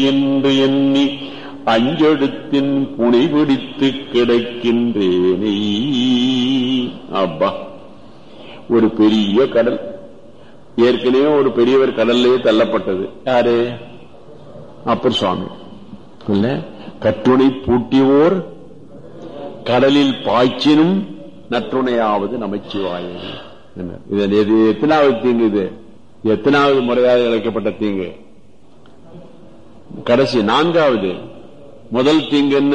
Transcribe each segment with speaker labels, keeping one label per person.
Speaker 1: என்று எண்ணி அஞ்செடுத்தின் புனை பிடித்து கிடக்கின்றேனே அப்பா ஒரு பெரிய கடல் ஏற்கனவே ஒரு பெரியவர் கடல்லே தள்ளப்பட்டது யாரு அப்பர் சுவாமி இல்ல கட்டுணை பூட்டியோர் கடலில் பாய்ச்சினும் நற்றுணையாவது நமச்சிவாயம் இது இது எத்தனாவது தீங்கு இது எத்தனாவது முறையாக இழைக்கப்பட்ட தீங்கு கடைசி நான்காவது முதல் தீங்கு என்ன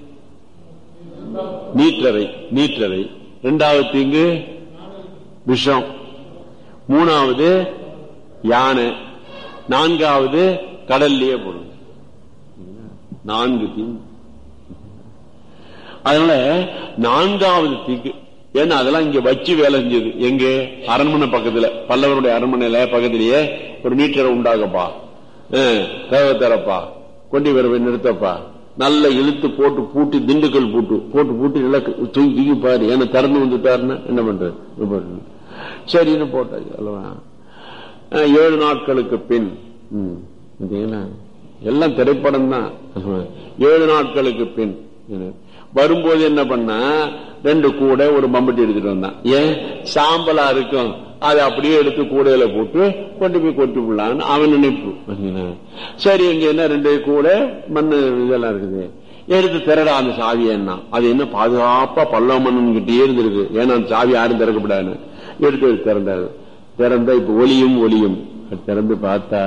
Speaker 1: நீற்றரை நீற்றரை இரண்டாவது தீங்கு விஷம் மூணாவது யானை நான்காவது கடல்லையே போடும் நான்கு தீங்கு அதனால நான்காவது தீங்கு ஏன்னா அதெல்லாம் இங்க வச்சு வேலை செஞ்சது எங்க அரண்மனை பக்கத்துல பல்லவருடைய அரண்மனையில பக்கத்திலேயே ஒரு மீட்டரை உண்டாகப்பா தேவை தரப்பா கொண்டி வரவை நிறுத்தப்பா நல்ல இழுத்து போட்டு பூட்டி திண்டுக்கல் பூட்டு போட்டு பூட்டி நல்லா தூக்கி தூக்கி பாரு ஏன்னா திறந்து வந்துட்டாருன்னா என்ன பண்றது சரின்னு போட்டாச்சு அல்லவா ஏழு நாட்களுக்கு பின் எல்லாம் திரைப்படம் தான் ஏழு நாட்களுக்கு பின் வரும்போது என்ன பண்ண ரெண்டு கூடை ஒரு மம்பட்டி எடுத்துட்டு வந்தான் ஏன் சாம்பலா இருக்கும் அதை அப்படியே எடுத்து கூடையில போட்டு கொண்டு போய் கொட்டி விடலான்னு அவன் நினைப்பு சரி இங்க என்ன ரெண்டு கூடை மண்ணு இதெல்லாம் இருக்குது எடுத்து திறடா அந்த சாவி என்ன அது என்ன பாதுகாப்பா பல்லவ மன்னன் கிட்டே இருந்திருக்கு ஏன்னா அந்த சாவி யாரும் திறக்கப்படாது எடுத்து திறந்தாரு திறந்தா இப்ப ஒளியும் ஒளியும் திறந்து பார்த்தா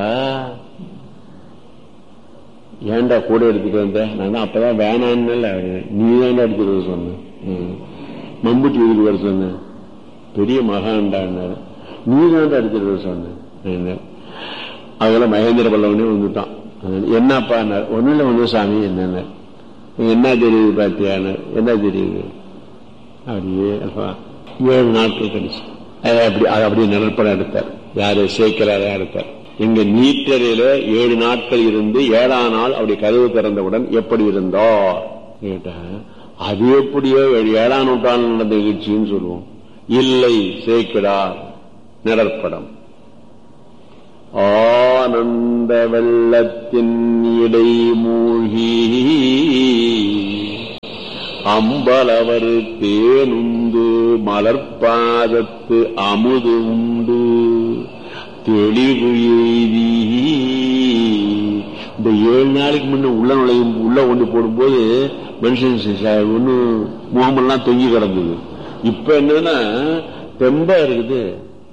Speaker 1: ஏன்டா கூட எடுத்துட்டு வந்த நான் அப்பதான் வேணான்னு நீ தான்டா எடுத்துட்டு வர சொன்ன மம்புட்டி இதுக்கு வர சொன்ன பெரிய மகாண்டான்னாரு நீ தான்டா எடுத்துட்டு வர சொன்ன அதெல்லாம் மகேந்திர பல்லவனே வந்துட்டான் என்னப்பா ஒன்னும் இல்ல ஒண்ணு சாமி என்ன என்ன தெரியுது பாத்தியான என்ன தெரியுது அப்படியே ஏழு நாட்கள் கழிச்சு அப்படி அதை அப்படியே நிழற்படம் எடுத்தார் யாரு சேர்க்கிறாரா எடுத்தார் இங்க நீட்டரையில ஏழு நாட்கள் இருந்து ஏழாம் நாள் அப்படி கதவு திறந்தவுடன் எப்படி இருந்தோ கேட்டா அது எப்படியோ ஏழாம் நூற்றாண்டு நடந்த நிகழ்ச்சின்னு சொல்லுவோம் இல்லை சேர்க்கிறார் நிழற்படம் ஆனந்த வெள்ளத்தின் இடை மூழ்கி அம்பலவர் தேனுந்து மலர்பாதத்து அமுது உண்டு தெளிவு எய்தி இந்த ஏழு நாளைக்கு முன்ன உள்ள நுழையும் உள்ள ஒண்ணு போடும்போது மனுஷன் ஒண்ணு முகமெல்லாம் தொங்கி கிடந்தது இப்ப என்னன்னா தெம்பா இருக்குது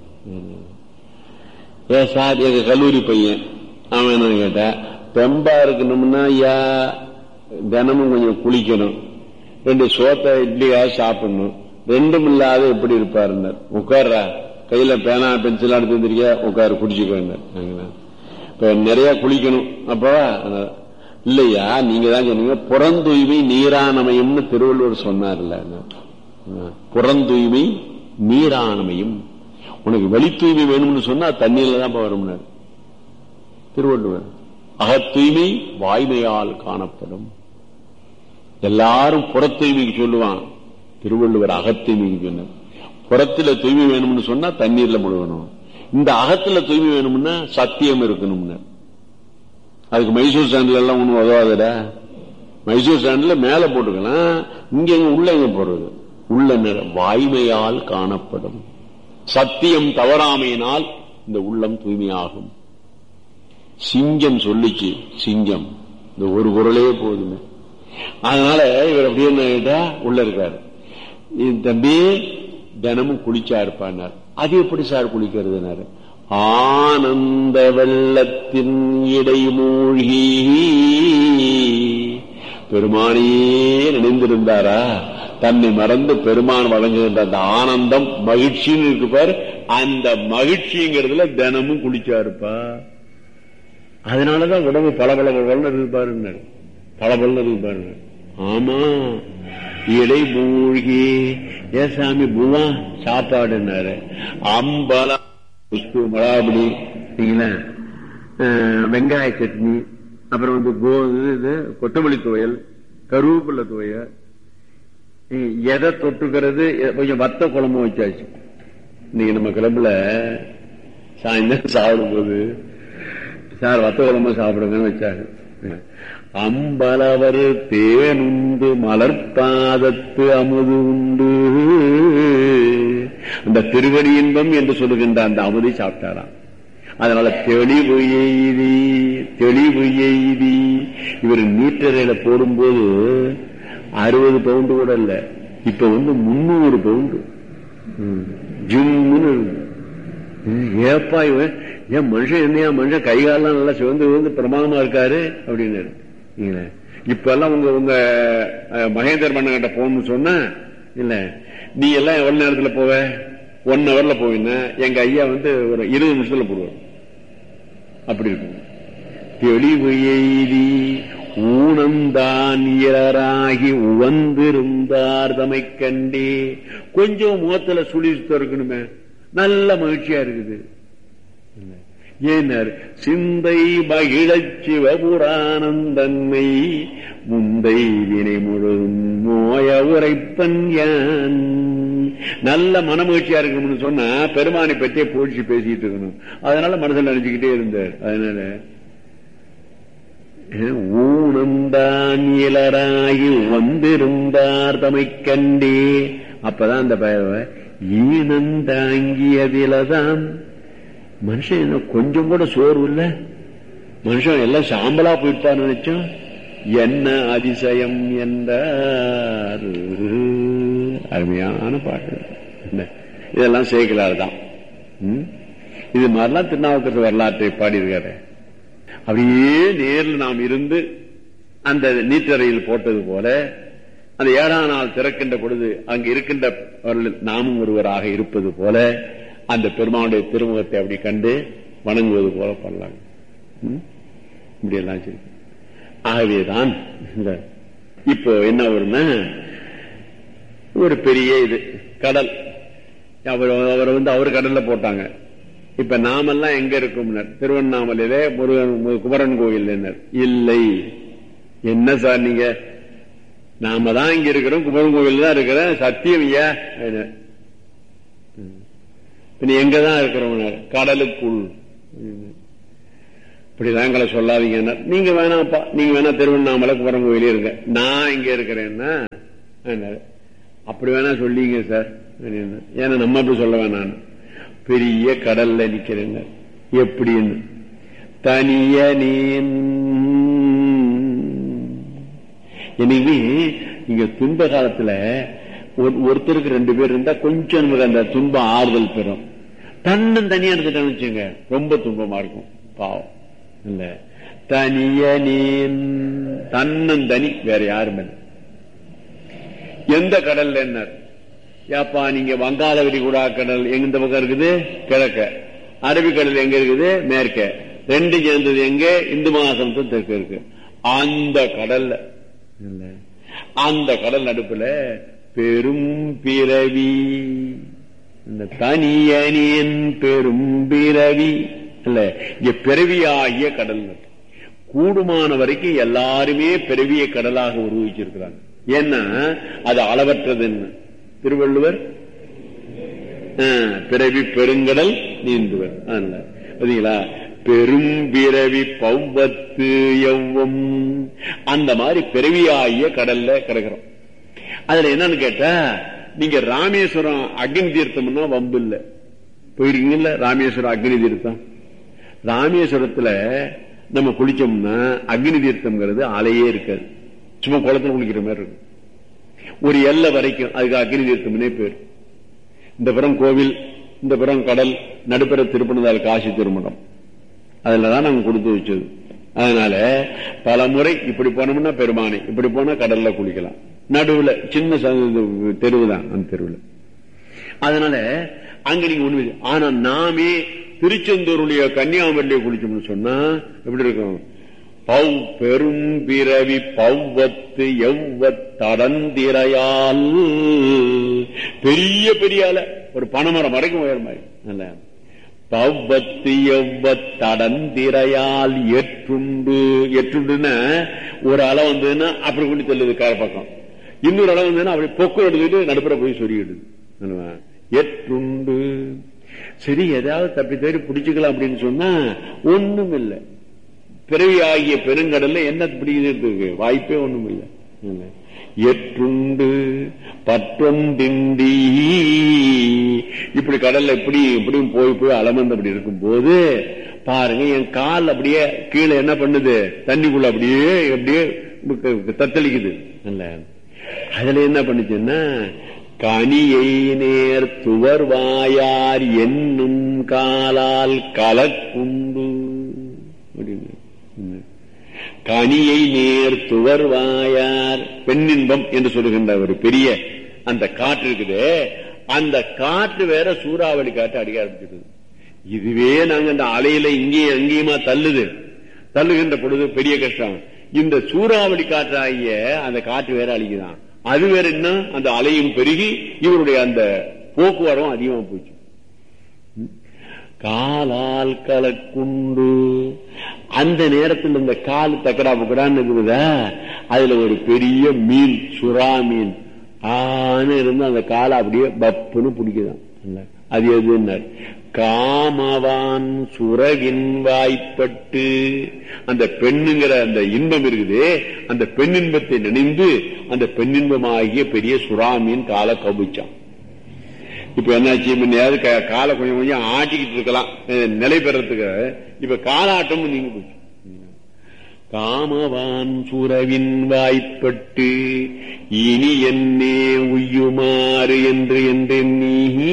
Speaker 1: ஏ சார் எங்க கல்லூரி பையன் அவன் என்ன கேட்டா தெம்பா இருக்கணும்னா ஐயா தினமும் கொஞ்சம் குளிக்கணும் ரெண்டு சோத்த இட்லியா சாப்பிடணும் ரெண்டும் இல்லாத எப்படி இருப்பாருன்னார் உட்கார்றா கையில பேனா பென்சில் எடுத்து வந்துருக்கியா உட்காரு குடிச்சுக்கோங்க இப்ப நிறைய குளிக்கணும் அப்பவா இல்லையா நீங்க தான் சொன்னீங்க புறந்தூய்மை நீரானமையும்னு திருவள்ளுவர் சொன்னார்ல புறந்தூய்மை நீரானமையும் உனக்கு வெளி தூய்மை வேணும்னு சொன்னா தண்ணீர்ல தான் வரும்னார் திருவள்ளுவர் அகத்தூய்மை வாய்மையால் காணப்படும் எல்லாரும் புற தூய்மைக்கு சொல்லுவான் திருவள்ளுவர் அகத்தூய்மைக்கு சொன்னார் புறத்துல தூய்மை வேணும்னு சொன்னா தண்ணீர்ல முழுகணும் இந்த அகத்துல தூய்மை வேணும்னா சத்தியம் இருக்கணும்னு அதுக்கு மைசூர் சாண்டில் எல்லாம் ஒண்ணும் உதவாதுடா மைசூர் சாண்டில் மேல போட்டுக்கலாம் இங்க எங்க உள்ள எங்க போறது உள்ள வாய்மையால் காணப்படும் சத்தியம் தவறாமையினால் இந்த உள்ளம் தூய்மையாகும் சிங்கம் சொல்லிச்சு சிங்கம் இந்த ஒரு குரலே போதுமே அதனால இவர் அப்படியே என்ன உள்ள இருக்காரு தம்பி தினமும் குளிச்சா இருப்பார் அது எப்படி சார் குளிக்கிறதுனாரு ஆனந்த வெள்ளத்தின் இடை மூழ்கி பெருமானையே நினைந்திருந்தாரா தன்னை மறந்து பெருமான் வழங்குகின்ற அந்த ஆனந்தம் மகிழ்ச்சின்னு இருக்கு பாரு அந்த மகிழ்ச்சிங்கிறதுல தினமும் குளிச்சா இருப்பா அதனாலதான் உடம்பு பல பல பலன்னு இருப்பாருன்னு பல பலன்னு இருப்பாருங்க ஆமா இடை மூழ்கி ஏ சாமி பூவா சாப்பாடுனாரு அம்பலம் புஷ்பு மலாபடி வெங்காய சட்னி அப்புறம் வந்து கோ இது கொத்தமல்லி துவையல் கருவேப்பிள்ள துவையல் எதை தொட்டுக்கிறது கொஞ்சம் வத்த குழம்பு வச்சாச்சு இன்னைக்கு நம்ம கிளம்புல சாயந்தரம் சாப்பிடும் போது சார் வத்த குழம்பு சாப்பிடுங்கன்னு வச்சாங்க அம்பலவர் தேனுண்டு மலர்பாதத்து அமுது உண்டு அந்த திருவடி இன்பம் என்று சொல்லுகின்ற அந்த அமுதை சாப்பிட்டாராம் அதனால தெளிவு எய்தி தெளிவு எய்தி இவர் நீட்டறையில போடும்போது அறுபது பவுண்டு கூட இல்ல இப்ப வந்து முன்னூறு பவுண்டு ஜிம்முன்னு இருக்கு. ஏப்பா இவன் ஏன் மனுஷன் என்னையா மனுஷன் கை காலெல்லாம் நல்லா சிவந்து வந்து பிரமாதமா இருக்காரு அப்படின்னு இப்ப எல்லாம் உங்க உங்க அஹ், மகேந்திர மன்னன் கிட்ட போகணும்னு சொன்னா இல்ல நீ எல்லாம் எவ்வளவு நேரத்துல போவ ஒன் ஹவர்ல போவீங்க எங்க ஐயா வந்து ஒரு இருபது நிமிஷத்துல போடுவார் அப்படி இருக்கும் தெளிவு எய்தி ஊனந்தான் இயராகி உவந்திருந்தார் தமை கண்டே கொஞ்சம் முகத்துல சுழி சுத்தம் இருக்கணுமே நல்ல மகிழ்ச்சியா இருக்குது ஏனர் சிந்தை மகிழச் சிவபுரானந்தன்மை முந்தை வினை முழுதும் நோய உரைப்பன் யான் நல்ல மனமகிழ்ச்சியா இருக்கணும்னு சொன்னா பெருமானை பற்றியே போழ்ச்சி பேசிட்டு இருக்கணும் அதனால மனசுல நினைச்சுக்கிட்டே இருந்தார் அதனால ஊனந்தான் இளராகி வந்திருந்தார் தமை கண்டே அப்பதான் அந்த பய ஈனந்தாங்கியதிலதான் மனுஷன் என்ன கொஞ்சம் கூட சோர்வு இல்ல மனுஷன் எல்லாம் சாம்பலா போயிட்டான்னு நினைச்சோம் என்ன அதிசயம் என்றார் அருமையான பாட்டு என்ன? இதெல்லாம் சேர்க்கலாறு தான் ம்? இது மாதிரிலாம் திருநாவுக்கரசு வரலாற்றை பாடியிருக்காரு அப்படியே நேரில் நாம் இருந்து அந்த நீற்றறையில் போட்டது போல அந்த ஏழாம் நாள் திறக்கின்ற பொழுது அங்கு இருக்கின்ற நாமும் ஒருவராக இருப்பது போல அந்த பெருமானுடைய திருமுகத்தை அப்படி கண்டு வணங்குவது போல பண்ணலாம் ம்? இப்படி எல்லாம் சரி ஆகவேதான் இந்த இப்போ என்ன வரும்னா ஒரு பெரிய இது கடல் அவர் அவரை வந்து அவர் கடல்ல போட்டாங்க இப்ப நாமெல்லாம் எங்க இருக்கோம் திருவண்ணாமலையில முருகன் குமரன் கோயில் இல்லை என்ன சார் நீங்க நாம தான் இங்க இருக்கிறோம் குமரன் கோவில் தான் இருக்கிறேன் சத்தியம் ஐயா அப்படின்னார். ம். பின்ன எங்க தான் இருக்கிறோம் கடலுக்குள் அப்படின்னார். இப்படிதான் எங்களை சொல்லாதீங்க நீங்க வேணாம்ப்பா நீங்க வேணா திருவண்ணாமலை குமரன் கோயிலே இருங்க நான் இங்க இருக்கிறேன்னா அப்படின்னாரு. அப்படி வேணா சொல்லிங்க சார் அப்படின்னு. ஏன்னா நம்ம அப்படி சொல்ல வேணாம் பெரிய கடல்ல நிக்கிறேங்க எப்படின்னு தனியனேன் எனவே இங்க துன்ப காலத்துல ஒரு- ஒருத்தருக்கு ரெண்டு பேர் இருந்தா கொஞ்சம் நமக்கு அந்த துன்பம் ஆறுதல் பெறும் தன்னும் தனியா இருந்துட்டோம்னு வச்சுங்க ரொம்ப துன்பமா இருக்கும் பாவம் இல்ல தனியனேன் தன்னும் தனி வேற யாரும் இல்லை எந்த கடல்ல என்ன ஏப்பா நீங்க வங்காள விரிகுடா கடல் எங்க இந்த பக்கம் இருக்குது கிழக்க அரபிக்கடல் எங்க இருக்குது மேற்க ரெண்டு சேர்ந்தது எங்க இந்து மகாசமுத்திரம் தெற்கு இருக்கு அந்த கடல்ல இல்ல அந்த கடல் நடுப்புல பெரும் பிறவி இந்த தனியனின் பெரும் பிறவி இல்ல இங்க பிறவியாகிய கடல் நட்டு. கூடுமான வரைக்கும் எல்லாருமே பிறவிய கடலாக உருவிச்சிருக்கிறாங்க ஏன்னா அது அளவற்றதுன்னு திருவள்ளுவர் ஆ, பிறவி பெருங்கடல் நீந்துவர் அதனால பாத்தீங்களா பெரும் பிறவி பௌவத்து எவ்வம் அந்த மாதிரி பிறவியாகிய கடல்ல கிடக்கிறோம் அதுல என்னன்னு கேட்டா நீங்க ராமேஸ்வரம் அக்னி தீர்த்தம்னா வம்பு இல்ல போயிருக்கீங்கல்ல ராமேஸ்வரம் அக்னி தீர்த்தம் ராமேஸ்வரத்துல நம்ம குளிச்சோம்னா அக்னி தீர்த்தம்ங்கிறது அலையே இருக்காது சும்மா குளத்துல குளிக்கிற மாதிரி இருக்கும் ஒரு எல்லை வரைக்கும் அதுக்கு அக்னி தீர்த்தம்னே பேர் இந்த புறம் கோவில் இந்த புறம் கடல் நடுப்புற திருப்பணதால் காசி திருமணம் அதுலதான் நாங்க கொடுத்து வச்சது அதனால பல முறை இப்படி போனோம்னா பெருமானை இப்படி போனா கடல்ல குளிக்கலாம் நடுவுல சின்ன தெருவு தான் அந்த தெருவுல அதனால அங்க நீங்க ஒண்ணு இல்லை. ஆனா நாமே திருச்செந்தூருடைய கன்னியாகுமரியில குளிச்சோம்னு சொன்னா எப்படி இருக்கும் பவ் பெரும் பிறவி பவ்வத்து எவ்வத்தடந்திரையால் பெரிய பெரிய அலை ஒரு பனைமரம் வரைக்கும் உயர் மாதிரி நல்ல பவ்வத்து எவ்வத்தடந்திரையால் எற்றுண்டு எற்றுண்டுன்னா ஒரு அலை வந்ததுன்னா அப்படி கொண்டு தள்ளுது கார பக்கம் இன்னொரு அலை வந்ததுன்னா அப்படி பொக்கு எடுத்துக்கிட்டு நடுப்புற போய் சொருகிடுது அல்லவா? எற்றுண்டு சரி ஏதாவது தப்பி தேடி பிடிச்சுக்கலாம் அப்படின்னு சொன்னா ஒண்ணும் இல்லை பிறவி ஆகிய பெருங்கடல்ல என்ன பிடிக்கிறதுக்கு வாய்ப்பே ஒண்ணும் இல்லை இல்ல. எற்றுண்டு பற்றொண்டின்றி இப்படி கடல்ல இப்படி இப்படியும் போய் போய் அலமந்து அப்படி இருக்கும் போது பாருங்க என் கால் அப்படியே கீழே என்ன பண்ணுது தண்ணிக்குள்ள அப்படியே அப்படியே தத்தளிக்குது இல்ல அதுல என்ன பண்ணுச்சுன்னா கனியை நேர் துவர் வாயார் என்னும் காலால் கலக்குண்டு அப்படின்னு ம். கனியை நேர் துவர் வாயார் பெண்ணின்பம் என்று சொல்லுகின்ற ஒரு பெரிய அந்த காற்று இருக்குது அந்த காற்று வேற சூறாவளி காற்று அடிக்க ஆரம்பிச்சிருது இதுவே நாங்க அந்த அலையில இங்கேயும் அங்கேயுமா தள்ளுது தள்ளுகின்ற பொழுது பெரிய கஷ்டம் இந்த சூறாவளி காற்றாகிய அந்த காற்று வேற அழிக்குதான் அது வேற என்ன அந்த அலையும் பெருகி இவருடைய அந்த போக்குவரம் அதிகமா போச்சு காலால் கலக்குண்டு அந்த நேரத்தில் இந்த கால் தக்கடா புக்கடான்னு இருக்குதா அதுல ஒரு பெரிய மீன் சுறா மீன் ஆன இருந்து அந்த காலை அப்படியே பப்புன்னு பிடிக்குதான் இல்ல, அது எதுன்னார் காமவான் சுரகின் வாய்ப்பட்டு அந்த பெண்ணுங்கிற அந்த இன்பம் இருக்குது அந்த பெண்ணின்பத்தை நினைந்து அந்த பெண்ணின்பமாகிய பெரிய சுறா மீன் காலை கவிச்சான் இப்ப என்னாச்சு முன்னையாவது க- காலை கொஞ்சம் கொஞ்சம் ஆட்டிக்கிட்டு இருக்கலாம் அஹ் நிலை பெறத்துக்கு இப்ப காலாட்டம் நீங்க போச்சு காமவான் சுரவின் வாய்ப்பட்டு இனி என்னே உய்யுமாறு என்று என்றெண்ணி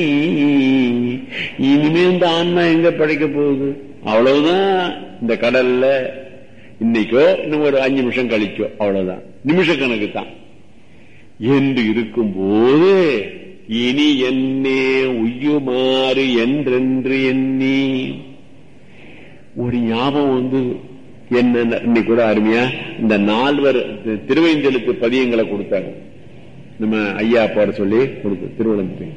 Speaker 1: இனிமே இந்த ஆன்மா எங்க படைக்க போகுது அவ்வளவுதான் இந்த கடல்ல இன்னைக்கோ இன்னும் ஒரு அஞ்சு நிமிஷம் கழிச்சோ அவ்வளவுதான் நிமிஷ கணக்கு தான் என்று இருக்கும்போது இனி என்னே உய்யுமாறு என்றென்று எண்ணி ஒரு ஞாபகம் வந்து என்ன இன்னைக்கு கூட அருமையா இந்த நால்வர் தி- திருவைந்தெழுத்து பதியங்களை கொடுத்தாங்க நம்ம ஐயா பாட சொல்லி கொடுத்து திருவள்ளந்து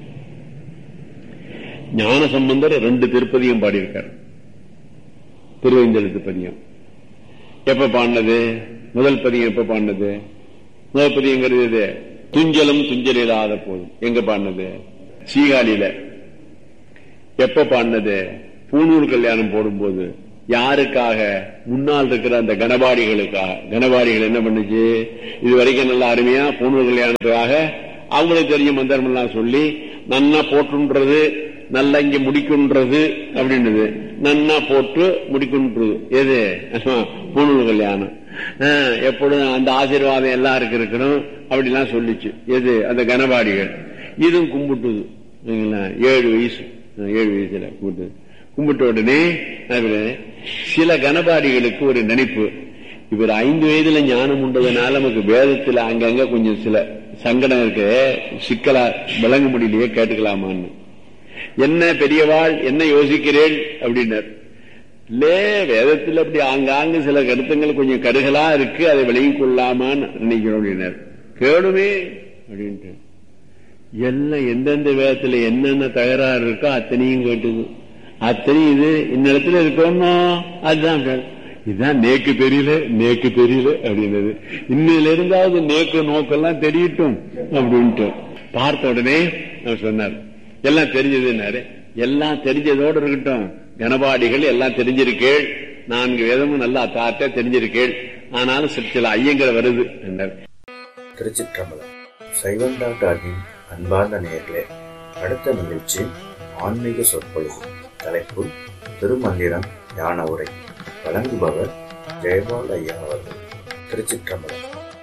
Speaker 1: ஞான சம்பந்தர் ரெண்டு திருப்பதியும் பாடியிருக்கார் திருவைந்தெழுத்து பதியம் எப்ப பாடினது முதல் பதியம் எப்ப பாடினது முதல் பதியங்கிறது இது துஞ்சலும் துஞ்சல் இல்லாத போதும் எங்க பாடினது சீகாழியில எப்ப பாடினது பூணூர் கல்யாணம் போடும்போது யாருக்காக முன்னால் இருக்கிற அந்த கனபாடிகளுக்காக கனபாடிகள் என்ன பண்ணுச்சு இது வரைக்கும் நல்ல அருமையா பூணூர் கல்யாணத்துக்காக அவங்களுக்கு தெரிஞ்ச மந்திரம் எல்லாம் சொல்லி நன்னா போட்டுன்றது நல்லா இங்க முடிக்குன்றது அப்படின்றது நன்னா போட்டு முடிக்குன்றது எது பூணூல் கல்யாணம் ஆஹ், எப்பொழுதும் அந்த ஆசீர்வாதம் எல்லாருக்கும் இருக்கணும் அப்படிலாம் சொல்லிச்சு எது அந்த கனபாடிகள் இதுவும் கும்பிட்டுது சரிங்களா? ஏழு வயசு ஆஹ், ஏழு வயசுல கும்பிட்டு கும்பிட்ட உடனே அதுல சில கனபாடிகளுக்கு ஒரு நினைப்பு இவர் ஐந்து வயதுல ஞானம் உண்டதுனால நமக்கு வேதத்துல அங்கங்க கொஞ்சம் சில சங்கடம் இருக்கு சிக்கலா விளங்க முடியலையே கேட்டுக்கலாமான்னு என்ன பெரியவாள் என்ன யோசிக்கிறேன் அப்படின்னார் இல்லே வேதத்துல அப்படி ஆங்காங்கு சில கருத்துங்கள் கொஞ்சம் கடுகளா இருக்கு அதை விளங்கிக் கொள்ளாமான்னு நினைக்கிறோம் அப்படின்னார் கேளுமே அப்படின்ட்டு எல்லாம் எந்தெந்த வேதத்துல என்னென்ன தகராறு இருக்கோ அத்தனையும் கேட்டுது அத்தனையும் இது இன்னிடத்துல இருக்கோமோ அதுதான் கேள். இதுதான் நேக்கு தெரியல நேக்கு தெரியல அப்படின்னது இன்னில இருந்தாவது நேக்கு நோக்கெல்லாம் தெரியட்டும் அப்படின்ட்டு பார்த்த உடனே அவர் சொன்னார் எல்லாம் தெரிஞ்சதுன்னாரு எல்லாம் தெரிஞ்சதோடு இருக்கட்டும் கனபாடிகள் எல்லாம் தெரிஞ்சிருக்கேள் நான்கு வேதமும் நல்லா தாத்த தெரிஞ்சிருக்கேள் ஆனாலும் சில சில ஐயங்கள் வருது என்றார்
Speaker 2: திருச்சிற்றம்பலம் சைவம் டாக்டர் அர்வின் அன்பார்ந்த நேயர்களே அடுத்த நிகழ்ச்சி ஆன்மீக சொற்பொழிவு தலைப்பு திருமந்திரம் ஞான உரை வழங்குபவர் ஜெயபால் ஐயா அவர்கள் திருச்சிற்றம்பலம்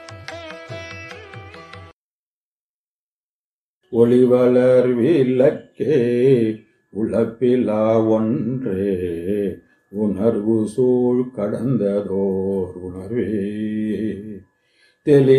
Speaker 3: ஒளிவளர் விளக்கே உழப்பிலா ஒன்றே உணர்வு சூழ் கடந்ததோர் உணர்வே தெளி